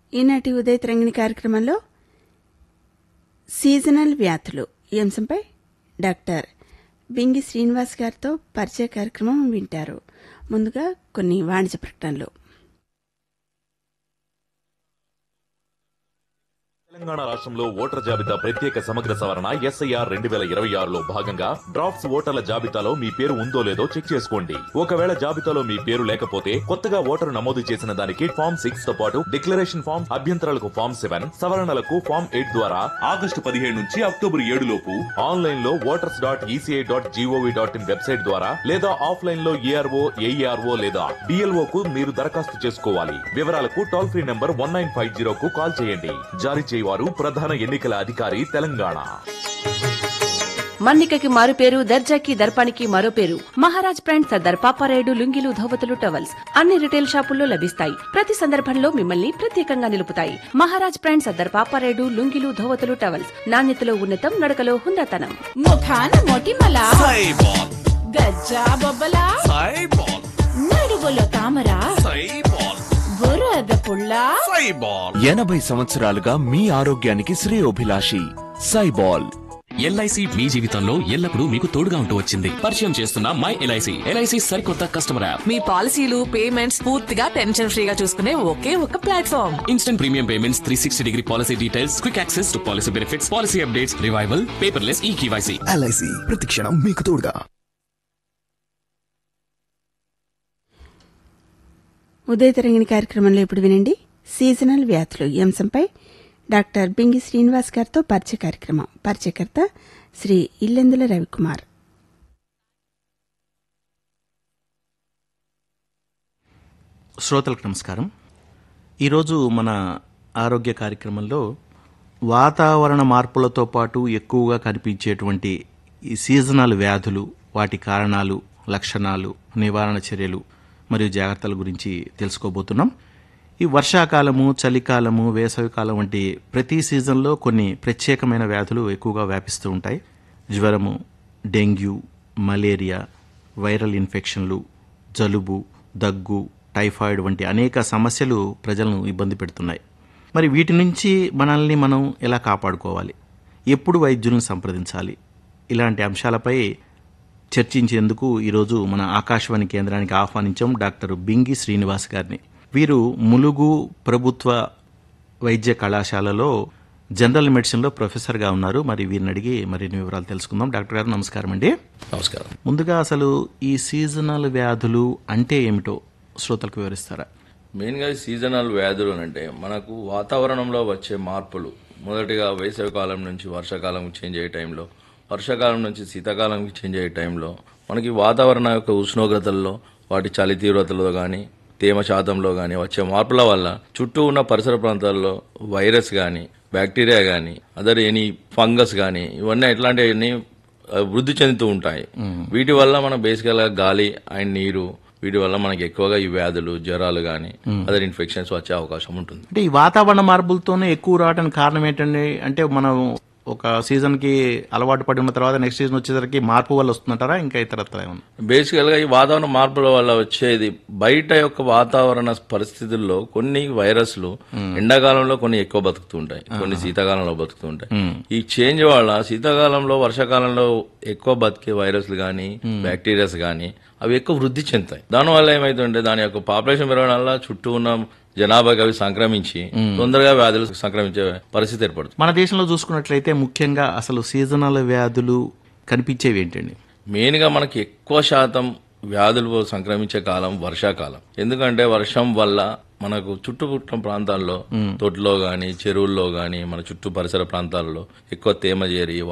ఈనాటి ఉదయ తరంగిణి కార్యక్రమంలో సీజనల్ వ్యాధులు ఈ అంశంపై డాక్టర్ బింగి శ్రీనివాస్ గారితో పరిచయ కార్యక్రమం వింటారు ముందుగా కొన్ని వాణిజ్య ప్రకటనలు తెలంగాణ రాష్ట్రంలో ఓటర్ల జాబితా ప్రత్యేక సమగ్ర సవరణ ఎస్ఐఆర్ రెండు వేల ఇరవై ఆరులో భాగంగా డ్రాఫ్ట్స్ ఓటర్ల జాబితాలో మీ పేరు ఉందో లేదో చెక్ చేసుకోండి ఒకవేళ జాబితాలో మీ పేరు లేకపోతే కొత్తగా ఓటరు నమోదు చేసిన దానికి ఫామ్ సిక్స్ తో పాటు డిక్లరేషన్ ఫామ్ అభ్యంతరాలకు ఫామ్ సెవెన్ సవరణలకు ఫామ్ ఎయిట్ ద్వారా ఆగస్టు పదిహేడు నుంచి అక్టోబర్ ఏడు లోపు ఆన్లైన్ లో voters dot ECI dot GOV dot in website ద్వారా లేదా ఆఫ్లైన్ లో ఏఆర్ఓ ఏఈఆర్ఓ లేదా డిఎల్ఓ కు మీరు దరఖాస్తు చేసుకోవాలి వివరాలకు toll free number one nine five zero కు కాల్ చేయండి జారీ చేయవారు ప్రధాన ఎన్నికల అధికారి తెలంగాణ మన్నికకి మారు పేరు దర్జాకి దర్పానికి మరో పేరు మహారాజ్ బ్రాండ్ సర్దార్ పాపారాయుడు లుంగిలు ధోవతులు టవల్స్ అన్ని రిటైల్ షాపుల్లో లభిస్తాయి ప్రతి సందర్భంలో మిమ్మల్ని ప్రత్యేకంగా నిలుపుతాయి మహారాజ్ బ్రాండ్ సర్దార్ పాపారాయుడు లుంగిలు ధోవతులు టవల్స్ నాణ్యతలో ఉన్నతం నడకలో హుందాతనం ముఖాన మొటిమల సైబాల్ గజ్జా బొబ్బల సైబాల్ నడువులో తామర సైబాల్ బురద పుల్ల సైబాల్ ఎనభై సంవత్సరాలుగా మీ ఆరోగ్యానికి శ్రేయోభిలాషి సైబాల్ ఎల్ఐసి మీ జీవితంలో ఎల్లప్పుడూ మీకు తోడుగా ఉంటూ వచ్చింది పరిచయం చేస్తున్న మై ఎల్ఐసి ఎల్ఐసి సరికొత్త కస్టమర్ యాప్ మీ పాలసీలు పేమెంట్స్ పూర్తిగా టెన్షన్ ఫ్రీగా చూసుకునే ఒకే ఒక platform instant premium payments three sixty degree policy details quick access to policy benefits policy updates revival paperless e KYC LIC ప్రతిక్షణం మీకు తోడుగా ఉదయ తరంగిణి కార్యక్రమంలో ఇప్పుడు వినండి సీజనల్ వ్యాధులు ఈ అంశంపై డాక్టర్ బింగి శ్రీనివాస్ గారితో పరిచయ కార్యక్రమం పరిచయకర్త శ్రీ ఇల్లెందుల రవికుమార్ శ్రోతలకు నమస్కారం ఈరోజు మన ఆరోగ్య కార్యక్రమంలో వాతావరణ మార్పులతో పాటు ఎక్కువగా కనిపించేటువంటి ఈ సీజనల్ వ్యాధులు వాటి కారణాలు లక్షణాలు నివారణ చర్యలు మరియు జాగ్రత్తల గురించి తెలుసుకోబోతున్నాం ఈ వర్షాకాలము చలికాలము వేసవికాలం వంటి ప్రతి సీజన్లో కొన్ని ప్రత్యేకమైన వ్యాధులు ఎక్కువగా వ్యాపిస్తూ ఉంటాయి జ్వరము డెంగ్యూ మలేరియా వైరల్ ఇన్ఫెక్షన్లు జలుబు దగ్గు టైఫాయిడ్ వంటి అనేక సమస్యలు ప్రజలను ఇబ్బంది పెడుతున్నాయి మరి వీటి నుంచి మనల్ని మనం ఎలా కాపాడుకోవాలి ఎప్పుడు వైద్యులను సంప్రదించాలి ఇలాంటి అంశాలపై చర్చించేందుకు ఈరోజు మన ఆకాశవాణి కేంద్రానికి ఆహ్వానించాం డాక్టర్ బింగి శ్రీనివాస్ గారిని వీరు ములుగు ప్రభుత్వ వైద్య కళాశాలలో జనరల్ మెడిసిన్లో ప్రొఫెసర్గా ఉన్నారు మరి వీరిని అడిగి మరిన్ని వివరాలు తెలుసుకుందాం డాక్టర్ గారు నమస్కారం అండి నమస్కారం ముందుగా అసలు ఈ సీజనల్ వ్యాధులు అంటే ఏమిటో శ్రోతలకు వివరిస్తారా మెయిన్గా ఈ సీజనల్ వ్యాధులు అని అంటే మనకు వాతావరణంలో వచ్చే మార్పులు మొదటిగా వేసవి కాలం నుంచి వర్షాకాలం చేంజ్ అయ్యే టైంలో వర్షాకాలం నుంచి శీతాకాలంకి చేంజ్ అయ్యే టైంలో మనకి వాతావరణ యొక్క ఉష్ణోగ్రతల్లో వాటి చలి తీవ్రతలో కానీ తేమ శాతంలో కానీ వచ్చే మార్పుల వల్ల చుట్టూ ఉన్న పరిసర ప్రాంతాల్లో వైరస్ కానీ బ్యాక్టీరియా కానీ అదర్ ఎనీ ఫంగస్ కానీ ఇవన్నీ ఎట్లాంటివన్నీ ఆ, వృద్ధి చెందుతూ ఉంటాయి వీటి వల్ల మనం బేసికల్ గా గాలి అండ్ నీరు వీటి వల్ల మనకి ఎక్కువగా ఈ వ్యాధులు జ్వరాలు కానీ అదర్ ఇన్ఫెక్షన్స్ వచ్చే అవకాశం ఉంటుంది అంటే ఈ వాతావరణ మార్పులతోనే ఎక్కువ రావడానికి కారణం ఏంటండి అంటే మనం ఒక సీజన్ కి అలవాటు పడి ఉన్న తర్వాత నెక్స్ట్ సీజన్ వచ్చేసరికి మార్పు వల్ల వస్తుందంటారా ఇంకా ఇతరత్ర ఏమన్నా బేసికల్ గా ఈ వాతావరణ మార్పుల వల్ల వచ్చేది బయట యొక్క వాతావరణ పరిస్థితుల్లో కొన్ని వైరస్లు ఎండాకాలంలో కొన్ని ఎక్కువ బతుకుతూ ఉంటాయి కొన్ని శీతాకాలంలో బతుకుతూ ఉంటాయి ఈ చేంజ్ వల్ల శీతాకాలంలో వర్షాకాలంలో ఎక్కువ బతికే వైరస్లు కానీ బ్యాక్టీరియాస్ కానీ అవి ఎక్కువ వృద్ధి చెందుతాయి దానివల్ల ఏమైతుంటే దాని యొక్క పాపులేషన్ పెరగడం వల్ల చుట్టూ ఉన్న జనాభాకి అవి సంక్రమించి తొందరగా వ్యాధులు సంక్రమించే పరిస్థితి ఏర్పడుతుంది మన దేశంలో చూసుకున్నట్లయితే ముఖ్యంగా అసలు సీజనల్ వ్యాధులు కనిపించేవి ఏంటండి మెయిన్ గా మనకి ఎక్కువ శాతం వ్యాధులు సంక్రమించే కాలం వర్షాకాలం ఎందుకంటే వర్షం వల్ల మనకు చుట్టుపుట్టిన ప్రాంతాల్లో తొట్టులో గాని చెరువుల్లో గాని మన చుట్టూ పరిసర ప్రాంతాల్లో ఎక్కువ తేమ చేరి